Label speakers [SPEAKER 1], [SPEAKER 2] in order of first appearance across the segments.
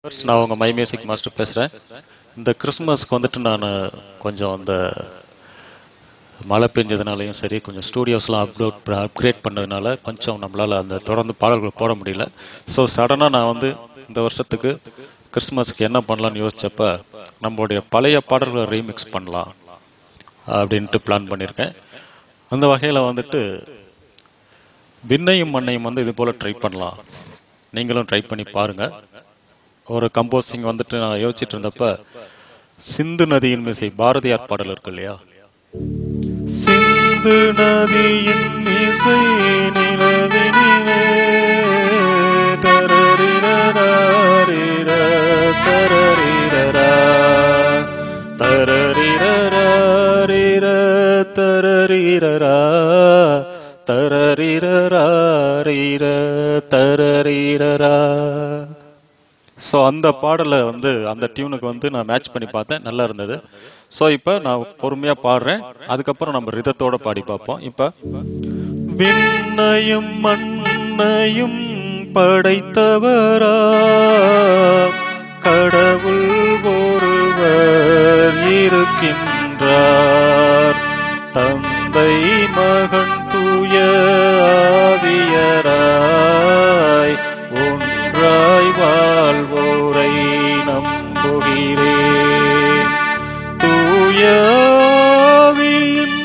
[SPEAKER 1] நான் உங்கள் my music master பேசுகிறேன் இந்த கிறிஸ்மஸ்க்கு வந்துட்டு நான் கொஞ்சம் அந்த மழை பெஞ்சதுனாலையும் சரி கொஞ்சம் ஸ்டூடியோஸ்லாம் அப்லோட் அப்கிரேட் பண்ணதுனால கொஞ்சம் நம்மளால் அந்த தொடர்ந்து பாடல்கள் போட முடியல ஸோ சடனாக நான் வந்து இந்த வருஷத்துக்கு கிறிஸ்மஸ்க்கு என்ன பண்ணலாம்னு யோசிச்சப்ப நம்மளுடைய பழைய பாடல்களை ரீமிக்ஸ் பண்ணலாம் அப்படின்ட்டு பிளான் பண்ணியிருக்கேன் அந்த வகையில் வந்துட்டு விண்ணையும் மண்ணையும் வந்து இது போல் ட்ரை பண்ணலாம் நீங்களும் ட்ரை பண்ணி பாருங்கள் ஒரு கம்போசிங் வந்துட்டு நான் யோசிச்சுட்டு இருந்தப்ப சிந்து நதியின் மிசை பாரதியார் பாடல் இருக்கு இல்லையா சிந்து நதியின் மிசை நிலவினிலே தரரிரராரிர, தரரிரரா, தரரிரராரிர, தரரிரரா, தரரிரராரிர, தரரிரரா. ஸோ அந்த பாடலை வந்து அந்த டியூனுக்கு வந்து நான் மேட்ச் பண்ணி பார்த்தேன் நல்லா இருந்தது ஸோ இப்போ நான் பொறுமையாக பாடுறேன் அதுக்கப்புறம் நம்ம ரிதத்தோட பாடி பார்ப்போம் இப்போ விண்ணையும் மண்ணையும் படைத்தவரா கடவுள் ஒருவர் இருக்கின்றார் தந்தை மகன் தூய ஆவியராய் ஒன்றாய் வாழ்வோரை நம்புகிறேன் தூயாவியின்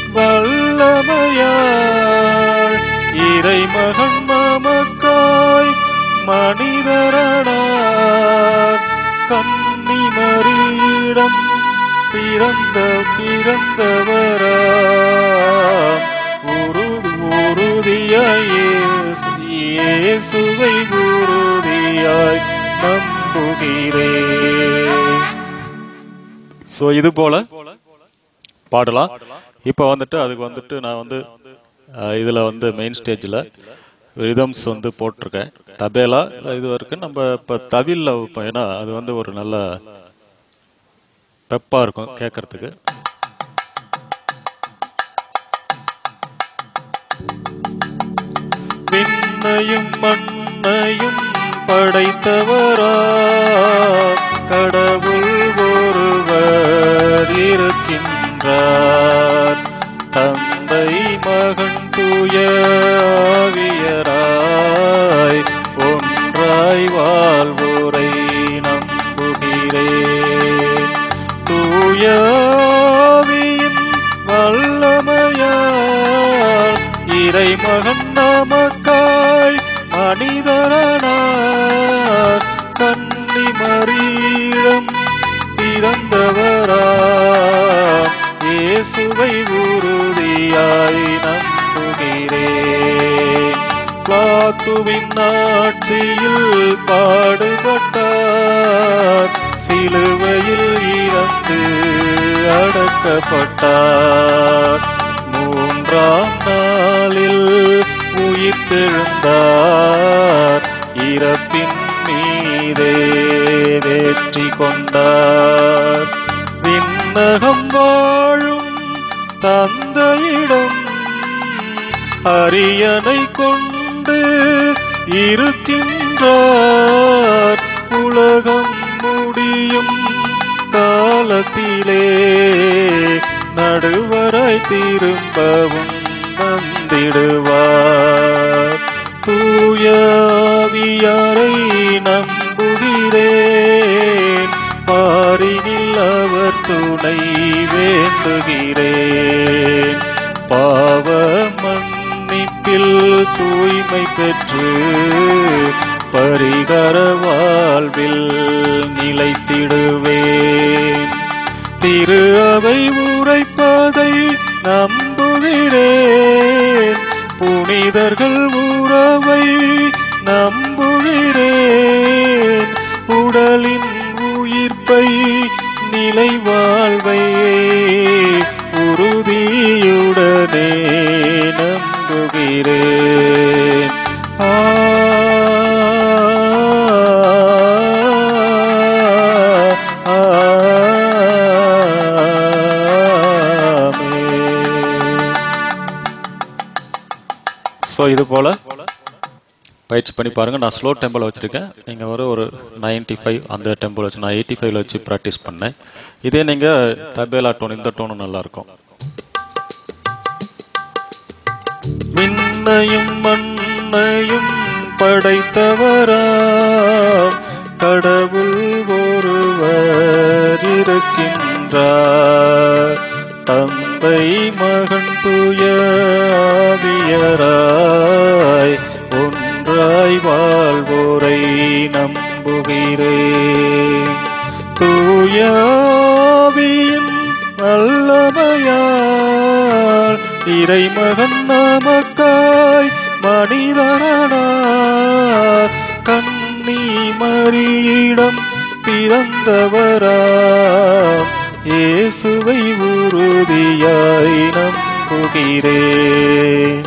[SPEAKER 1] வல்லமையாய் இறைமகன் நமக்காய் மனிதரனார் கன்னிமரியிடம் பிறந்த பிறந்தவரா உருது உறுதியாய் இயேசு- இயேசுவை உறுதியாய் நம்புகிறேன் ஸோ இது போல பாடலாம் இப்போ வந்துட்டு அதுக்கு வந்துட்டு நான் வந்து அஹ், இதுல வந்து மெயின் ஸ்டேஜில் ரிதம்ஸ் வந்து போட்டிருக்கேன் தபேலா இது வரைக்கும் நம்ம இப்போ தவில்ல வைப்போம் ஏன்னா அது வந்து ஒரு நல்ல பெப்பா இருக்கும் கேட்கறதுக்கு விண்ணையும் மண்ணையும் படைத்தவரா கடவுள் ஒருவர் இருக்கின்றார் தந்தை மகன் தூய ஆவியராய் ஒன்றாய் வாழ்வோரை நம்புகிறேன் தூயாவியின் வல்லமையால் இறைமகன் நமக்காய் மனிதரனார் கன்னி மரீழம் பிறந்தவரா இயேசுவை உறுதியாய் நம்புகிறேன் பிளாத்துவின் ஆட்சியில் பாடுபட்டார் சிலுவையில் இறந்து அடக்கப்பட்டார் மூன்றாம் நாளில் உயிர்த்தெழுந்தார் இறப்பின் மீதே வெற்றி கொண்டார் விண்ணகம் வாழும் தந்தையிடம் அரியணை கொண்டு இருக்கின்றார் உலகம் முடியும் காலத்திலே நடுவராய் திரும்பவும் வந்திடுவார் தூயாவியாரை நம்புகிறேன் பாரினில் அவர் துணை வேண்டுகிறேன் பாவ மன்னிப்பில் தூய்மை பெற்று பரிகர வாழ்வில் நிலைத்திடுவேன் திரு அவை உரைப்பதை நம்புகிறேன் புனிதர்கள் உறவை நம்புகிறேன் உடலின் உயிர்ப்பை நிலை வாழ்வை உறுதியுடனே நம்புகிறேன் ஆ ஆ, ஆமென். ஸோ இது போல பயிற்சி பண்ணி பாருங்கள் நான் ஸ்லோ டெம்பிள் வச்சுருக்கேன் நீங்கள் ஒரு ஒரு நைன்ட்டி ஃபைவ் அந்த டெம்பிள் வச்சு நான் எயிட்டி ஃபைவ்ல வச்சு ப்ராக்டிஸ் பண்ணேன் இதே நீங்கள் தபேலா டோன் இந்த டோனும் நல்லாயிருக்கும் விண்ணையும் மண்ணையும் படைத்தவராம் கடவுள் ஒருவர் இருக்கின்றார் தந்தை மகன் துயாவியராய் ஒன்றாய் வாழ்வோரை நம்புகிறேன் தூயாவியின் நல்லமையால் இறைமகன் நமக்காய் மனிதனானார் கண்ணி மரியிடம் பிறந்தவராம் இயேசுவை உறுதியாய் நம்புகிறேன்